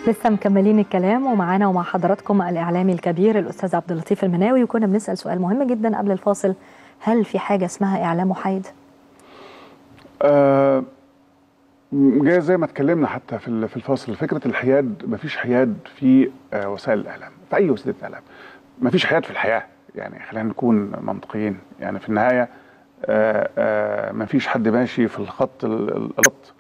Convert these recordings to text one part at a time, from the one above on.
لسه مكملين الكلام ومعانا ومع حضراتكم الاعلامي الكبير الاستاذ عبد اللطيف المناوي وكنا بنسال سؤال مهم جدا قبل الفاصل هل في حاجه اسمها اعلام محايد؟ آه جاي زي ما اتكلمنا حتى في في الفاصل فكره الحياد مفيش حياد في آه وسائل الاعلام في اي وسيله اعلام مفيش حياد في الحياه يعني خلينا نكون منطقيين يعني في النهايه آه آه مفيش حد ماشي في الخط الخط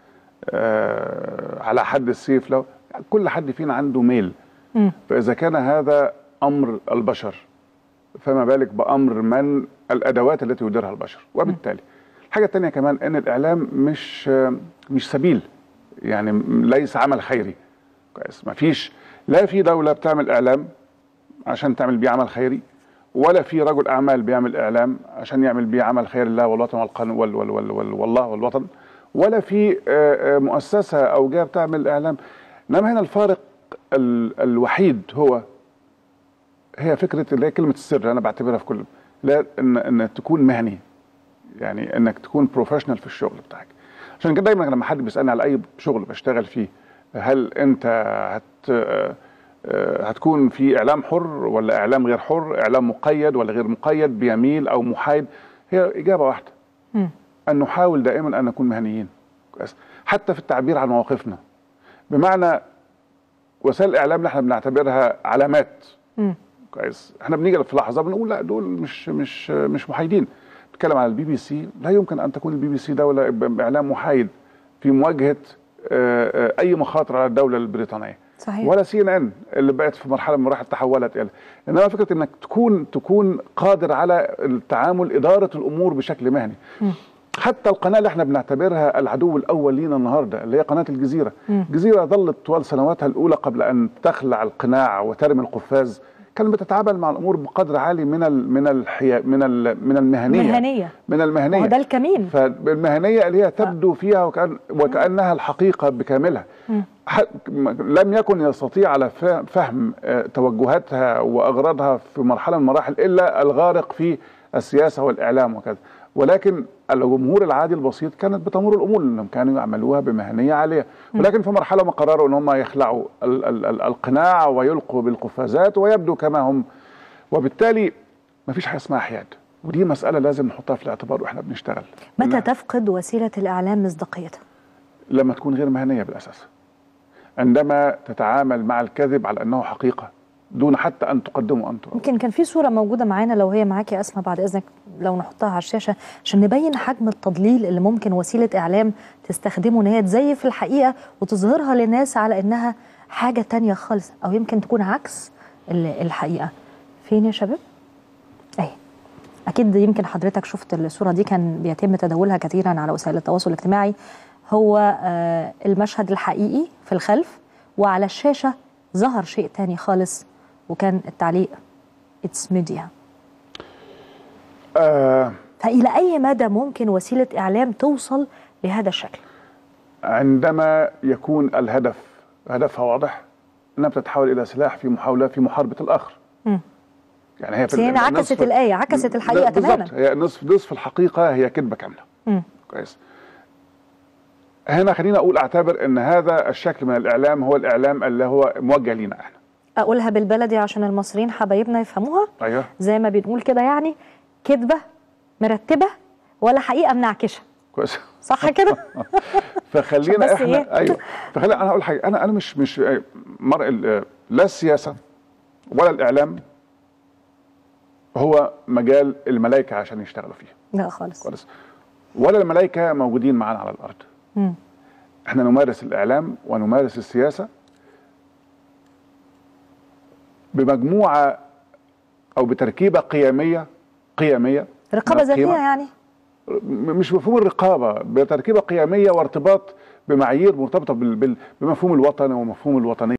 آه على حد السيف لو كل حد فينا عنده ميل مم. فاذا كان هذا امر البشر فما بالك بامر من الادوات التي يديرها البشر وبالتالي الحاجه الثانيه كمان ان الاعلام مش مش سبيل يعني ليس عمل خيري كويس ما فيش لا في دوله بتعمل اعلام عشان تعمل بيه عمل خيري ولا في رجل اعمال بيعمل اعلام عشان يعمل بيه عمل خير لله والوطن والقانون وال وال وال وال والله والوطن ولا في مؤسسه او جهه بتعمل اعلام انما هنا الفارق ال الوحيد هو هي فكره اللي هي كلمه السر انا بعتبرها في كل لا ان ان تكون مهني يعني انك تكون بروفيشنال في الشغل بتاعك عشان كده دايما لما حد بيسالني على اي شغل بشتغل فيه هل انت هت هتكون في اعلام حر ولا اعلام غير حر اعلام مقيد ولا غير مقيد بيميل او محايد هي اجابه واحده م. ان نحاول دائما ان نكون مهنيين حتى في التعبير عن مواقفنا بمعنى وسائل الاعلام اللي احنا بنعتبرها علامات م. كويس احنا بنيجي في لحظه بنقول لا دول مش مش مش محايدين بتكلم على البي بي سي لا يمكن ان تكون البي بي سي دوله باعلام محايد في مواجهه اي مخاطر على الدوله البريطانيه صحيح ولا سي ان ان اللي بقت في مرحله من مراحل تحولت الى انما فكره انك تكون تكون قادر على التعامل اداره الامور بشكل مهني م. حتى القناه اللي احنا بنعتبرها العدو الاول لينا النهارده اللي هي قناه الجزيره م. الجزيره ظلت طوال سنواتها الاولى قبل ان تخلع القناع وترمي القفاز كانت بتتعامل مع الامور بقدر عالي من ال من الحيا من ال من المهنيه مهنيه من المهنيه وده الكمين فالمهنيه اللي هي تبدو فيها وكأن وكانها الحقيقه بكاملها م. لم يكن يستطيع على فهم توجهاتها واغراضها في مرحله من المراحل الا الغارق في السياسه والاعلام وكذا ولكن الجمهور العادي البسيط كانت بتمر الامور انهم كانوا يعملوها بمهنيه عاليه ولكن في مرحله ما قرروا ان هم يخلعوا ال ال ال القناع ويلقوا بالقفازات ويبدو كما هم وبالتالي ما فيش حاجه اسمها حياد ودي مساله لازم نحطها في الاعتبار واحنا بنشتغل متى تفقد وسيله الاعلام مصداقيتها لما تكون غير مهنيه بالاساس عندما تتعامل مع الكذب على انه حقيقه دون حتى ان تقدمه انتم يمكن كان في صوره موجوده معانا لو هي معاك يا اسماء بعد اذنك لو نحطها على الشاشه عشان نبين حجم التضليل اللي ممكن وسيله اعلام تستخدمه ان هي تزيف الحقيقه وتظهرها للناس على انها حاجه تانية خالص او يمكن تكون عكس الحقيقه فين يا شباب اهي اكيد يمكن حضرتك شفت الصوره دي كان بيتم تداولها كثيرا على وسائل التواصل الاجتماعي هو المشهد الحقيقي في الخلف وعلى الشاشه ظهر شيء تاني خالص وكان التعليق اتس ميديا آه فإلى أي مدى ممكن وسيلة إعلام توصل لهذا الشكل؟ عندما يكون الهدف هدفها واضح انها بتتحول الى سلاح في محاوله في محاربه الاخر. م. يعني هي في هنا عكست الآية عكست الحقيقة تماما هي نصف نصف الحقيقة هي كذبة كاملة م. كويس هنا خلينا أقول أعتبر أن هذا الشكل من الإعلام هو الإعلام اللي هو موجه لينا إحنا أقولها بالبلدي عشان المصريين حبايبنا يفهموها أيوه زي ما بنقول كده يعني كذبة مرتبة ولا حقيقة منعكشة كويس صح كده؟ فخلينا احنا إيه؟ ايوه فخلينا انا هقول حاجه انا انا مش مش مرء لا السياسه ولا الاعلام هو مجال الملائكه عشان يشتغلوا فيه لا خالص كويس ولا الملائكه موجودين معانا على الارض م. احنا نمارس الاعلام ونمارس السياسه بمجموعه او بتركيبه قيميه قيميه رقابه ذاتيه يعني مش مفهوم الرقابه بتركيبه قيميه وارتباط بمعايير مرتبطه بمفهوم الوطن ومفهوم الوطنيه